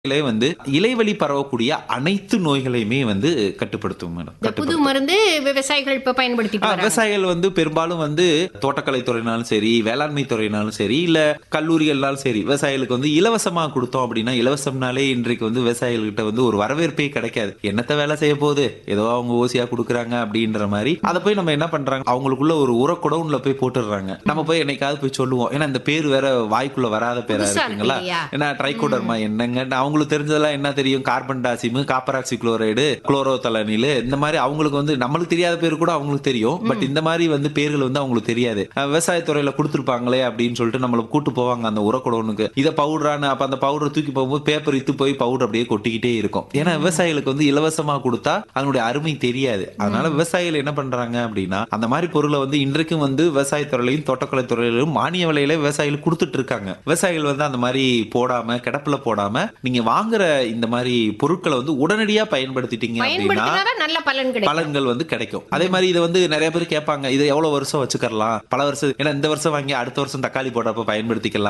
இலை வந்து இலைவழி பரவக்கூடிய அனைத்து நோய்களையுமே வந்து கட்டுப்படுத்தும் மேடம் இந்த புது மருந்து விவசாயிகள் இப்ப பயன்படுத்திட்டு ஆ, வராங்க விவசாயிகள் வந்து பெரும்பாலும் வந்து தோட்டக்கலை துறையினாலும் சரி வேளாண்மை துறையினாலும் சரி இல்ல கல்லூரிகள்னாலும் சரி விவசாயிகளுக்கு வந்து இலவசமா கொடுத்தோம் அப்படின்னா இலவசம்னாலே இன்றைக்கு வந்து விவசாயிகள்கிட்ட வந்து ஒரு வரவேற்பே கிடைக்காது என்னத்த வேலை செய்ய போகுது ஏதோ அவங்க ஓசியா கொடுக்குறாங்க அப்படின்ற மாதிரி அதை போய் நம்ம என்ன பண்றாங்க அவங்களுக்குள்ள ஒரு உரக்குடவுன்ல போய் போட்டுடுறாங்க நம்ம போய் என்னைக்காவது போய் சொல்லுவோம் ஏன்னா இந்த பேர் வேற வாய்க்குள்ள வராத பேரா புதுசா இருக்கு இருக்குங்களா இல்லையா? ஏன்னா ட்ரைகோடர்மா என்னங்க அவங்களுக்கு தெரிஞ்சதெல்லாம் என்ன தெரியும் கார்பன் டாசிம் காப்பராக்சி குளோரைடு குளோரோதலனில் இந்த மாதிரி அவங்களுக்கு வந்து நம்மளுக்கு தெரியாத பேர் கூட அவங்களுக்கு தெரியும் பட் இந்த மாதிரி வந்து பேர்கள் வந்து அவங்களுக்கு தெரியாது அஹ் விவசாயத்துறையில கொடுத்துருப்பாங்களே அப்படின்னு சொல்லிட்டு நம்மள கூட்டு போவாங்க அந்த உரக்குடவனுக்கு இதை பவுடரான அப்ப அந்த பவுடர் தூக்கி போகும்போது பேப்பர் இத்து போய் பவுடர் அப்படியே கொட்டிக்கிட்டே இருக்கும் ஏன்னா விவசாயிகளுக்கு வந்து இலவசமா கொடுத்தா அதனுடைய அருமை தெரியாது அதனால விவசாயிகள் என்ன பண்றாங்க அப்படின்னா அந்த மாதிரி பொருளை வந்து இன்றைக்கும் வந்து விவசாயத்துறையிலையும் தோட்டக்கலை துறையிலும் மானிய விலையில விவசாயிகள் கொடுத்துட்டு இருக்காங்க விவசாயிகள் வந்து அந்த மாதிரி போடாம கிடப்புல போடாம நீங்க வாங்குற இந்த மாதிரி பொருட்களை வந்து உடனடியா பயன்படுத்திட்டீங்க அப்படின்னா பயன்படுத்தினாதான் நல்ல பலன் கிடைக்கும் பலன்கள் வந்து கிடைக்கும் அதே மாதிரி இதை வந்து நிறைய பேர் கேட்பாங்க இதை எவ்வளவு வருஷம் வச்சுக்கலாம் பல வருஷம் ஏன்னா இந்த வருஷம் வாங்கி அடுத்த வருஷம் தக்காளி போடுறப்ப பயன்படுத்திக்கலாம்